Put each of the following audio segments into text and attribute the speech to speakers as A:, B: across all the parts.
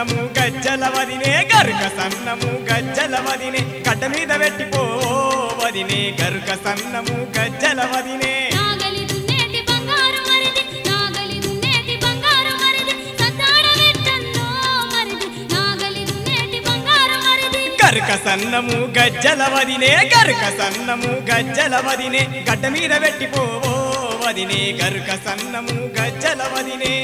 A: సన్నము గజ్జల వదినే గరుక సన్నము గజ్జల వదినే గడ్డ మీద పెట్టిపో వదినే గరుక సన్నము గజ్జల వదినే
B: నాగలి దున్నేటి బంగారు మరిది నాగలి దున్నేటి బంగారు మరిది సతాడ వెట్టన్నో మరిది నాగలి దున్నేటి బంగారు మరిది
A: గరుక సన్నము గజ్జల వదినే గరుక సన్నము గజ్జల వదినే గడ్డ మీద పెట్టిపో వదినే గరుక సన్నము గజ్జల వదినే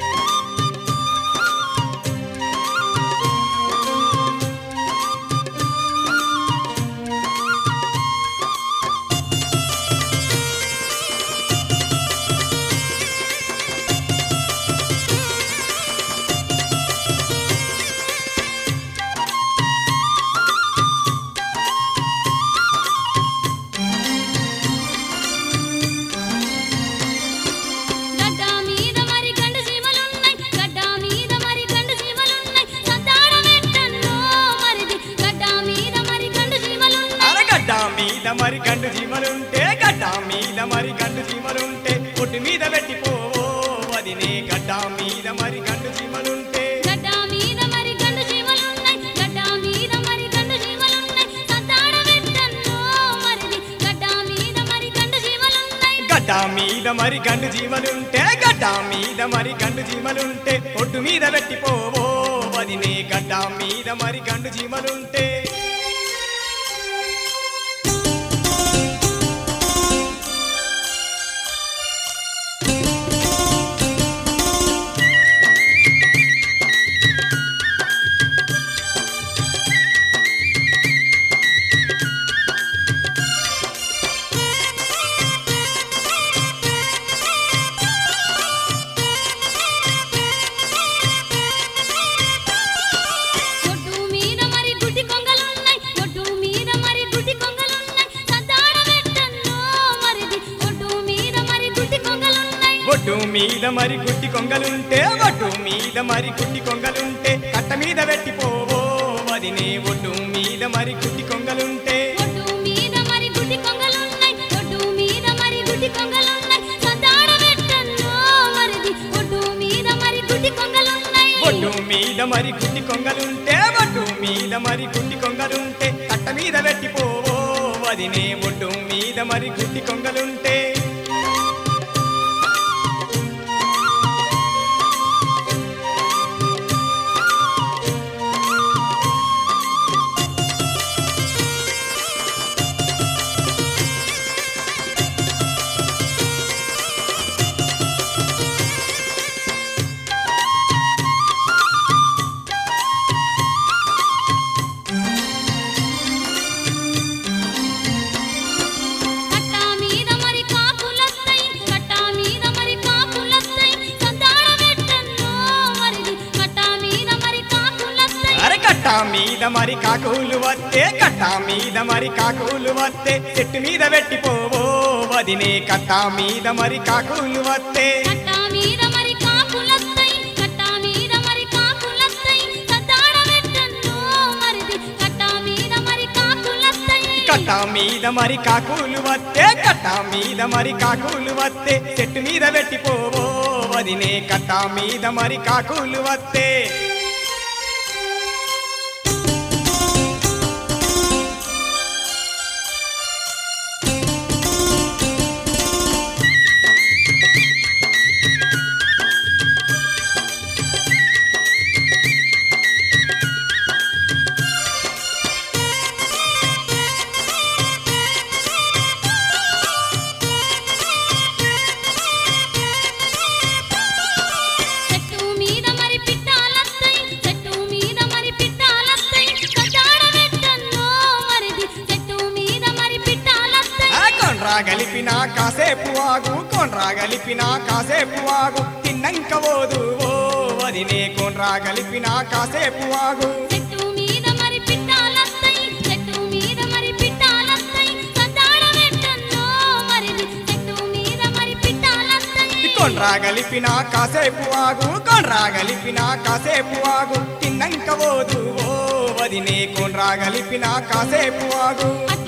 B: గడ్డ మీద మరి గండు సీమలున్నాయి గడ్డ మీద మరి గండు సీమలున్నాయి సతాడ వెట్టన్నో మరిది గడ్డ మీద మరి గండు సీమలున్నాయి
A: అరగడ్డ మీద మరి గండు జీమలుంటే గడ్డ మీద మరి గండు జీమలుంటే ఒడ్డు మీద పెట్టిపోవో వదినే గడ్డ మీద మరి గండు జీమలుంటే
B: గడ్డ మీద మరి గండు సీమలున్నాయి గడ్డ మీద మరి గండు సీమలున్నాయి సతాడ వెట్టన్నో మరిది గడ్డ మీద మరి గండు సీమలున్నాయి
A: గడ్డ మీద మరి గండు జీమలుంటే గడ్డ మీద మరి గండు జీమలుంటే ఒడ్డు మీద పెట్టిపోవో వదినే గడ్డ మీద మరి గండు జీమలుంటే
B: ఒడ్డు మీద మరి గుడ్డి కొంగలున్నాయి ఒడ్డు మీద మరి గుడ్డి కొంగలున్నాయి సతాడ వెట్టన్నో మరిది ఒడ్డు మీద మరి గుడ్డి కొంగలున్నాయి
A: ఒడ్డు మీద మరి గుడ్డి కొంగలుంటే ఒడ్డు మీద మరి గుడ్డి కొంగలుంటే కట్ట మీద పెట్టిపోవో వదినే ఒడ్డు మీద మరి గుడ్డి కొంగలుంటే
B: ఒడ్డు మీద మరి గుడ్డి కొంగలున్నాయి ఒడ్డు మీద మరి గుడ్డి కొంగలున్నాయి సతాడ వెట్టన్నో మరిది ఒడ్డు మీద మరి గుడ్డి కొంగలున్నాయి
A: ఒడ్డు మీద మరి గుడ్డి కొంగలుంటే ఒడ్డు మీద మరి గుడ్డి కొంగలుంటే కట్ట మీద పెట్టిపోవో వదినే ఒడ్డు మీద మరి గుడ్డి కొంగలుంటే
B: కట్ట మీద మరి కాపులొస్తాయి కట్ట మీద మరి కాపులొస్తాయి సతాడ వెట్టన్నో మరిది కట్ట మీద మరి కాపులొస్తాయి
A: అరే కట్ట మీద మరి కాకులు వస్తే కట్ట మీద మరి కాకులు వస్తే చెట్టు మీద పెట్టిపోవో వదినే కట్ట మీద మరి కాకులు వస్తే
B: కట్ట మీద మరి కాపులొస్తాయి కట్ట మీద మరి కాపులొస్తాయి సతాడ వెట్టన్నో మరిది కట్ట మీద మరి కాపులొస్తాయి
A: కట్ట మీద మరి కాకులు వస్తే కట్ట మీద మరి కాకులు వస్తే చెట్టు మీద పెట్టిపోవో వదినే కట్ట మీద మరి కాకులు వస్తే
B: చెట్టు మీద మరి పిట్టాలొస్తాయి చెట్టు మీద మరి పిట్టాలొస్తాయి సతాడ వెట్టన్నో మరిది చెట్టు మీద మరి పిట్టాలొస్తాయి
A: ఆ కొండ్రా గలిపిన కాసేపు ఆగు కొండ్రా గలిపిన కాసేపు ఆగు తిన్నంక పోదు ఓ వదినే కొండ్రా గలిపిన కాసేపు ఆగు
B: చెట్టు మీద మరి పిట్టాలొస్తాయి చెట్టు మీద మరి పిట్టాలొస్తాయి సతాడ వెట్టన్నో మరిది చెట్టు మీద మరి పిట్టాలొస్తాయి
A: కొండ్రా గలిపిన కాసేపు ఆగు కొండ్రా గలిపిన కాసేపు ఆగు తిన్నంక పోదు ఓ వదినే కొండ్రా గలిపిన కాసేపు ఆగు
B: అట్ట